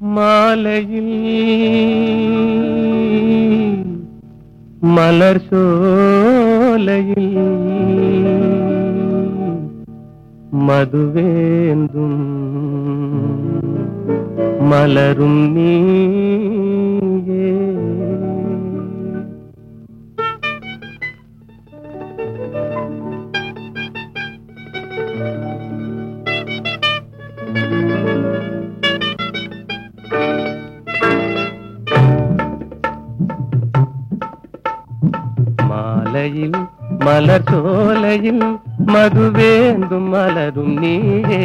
மாலையில் மலர் சோலையில் மதுவேந்தும் மலரும் நீயே மாலையில் மலர் சோலையில் மதுவேந்தும் மலரும் நீயே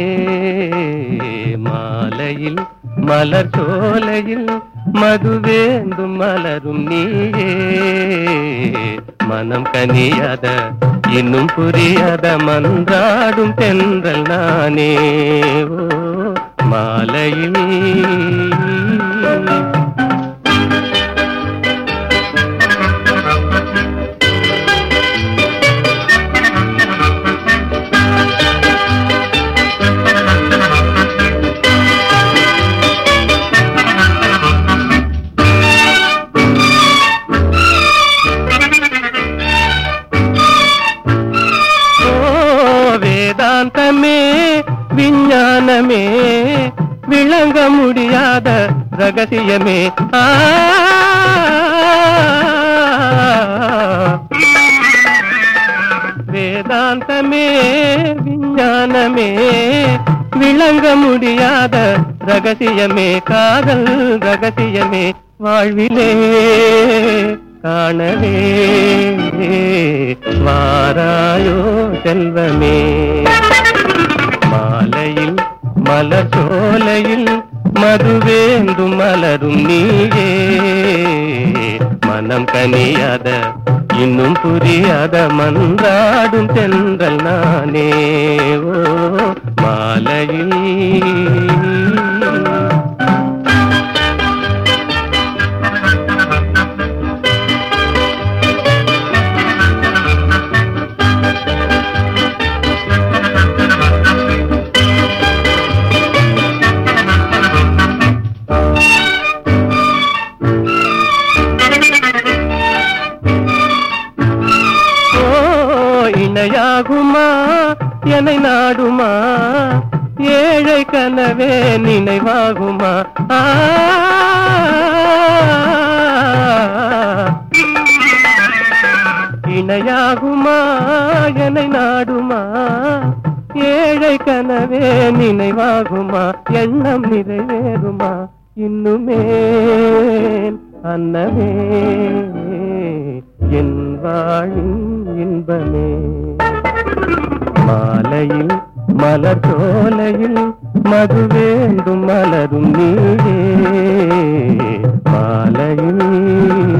மாலையில் மலர் சோலையில் மதுவேந்தும் மலரும் நீயே மனம் கனியாத இன்னும் புரியாத மன்றாடும் தென்றல் நானே ஓ மாலையில் ஓ வேதாந்தமே விஞ்ஞானமே விளங்க முடியாத ரகசியமே ஆ வேதாந்தமே விஞ்ஞானமே விளங்க முடியாத ரகசியமே காதல் ரகசியமே வாழ்விலே காணவே வாராயோ செல்வமே மாலையில் மலர் சோலையில் மதுவேந்தும் மலரும் நீயே மனம் கனியாத இன்னும் புரியாத மன்றாடும் தென்றல் நானே ஓ மாலையில் ஓ இணையாகுமா என்னை நாடுமா ஏழை கனவே நினைவாகுமா ஆ இணையாகுமா என்னை நாடுமா ஏழை கனவே நினைவாகுமா எண்ணம் நிறைவேறுமா இன்னுமே அன்னமே என் வாழின் இன்பமே மாலையில் மலர் சோலையில் மது வேண்டும் மலரும் நீயே மாலையில்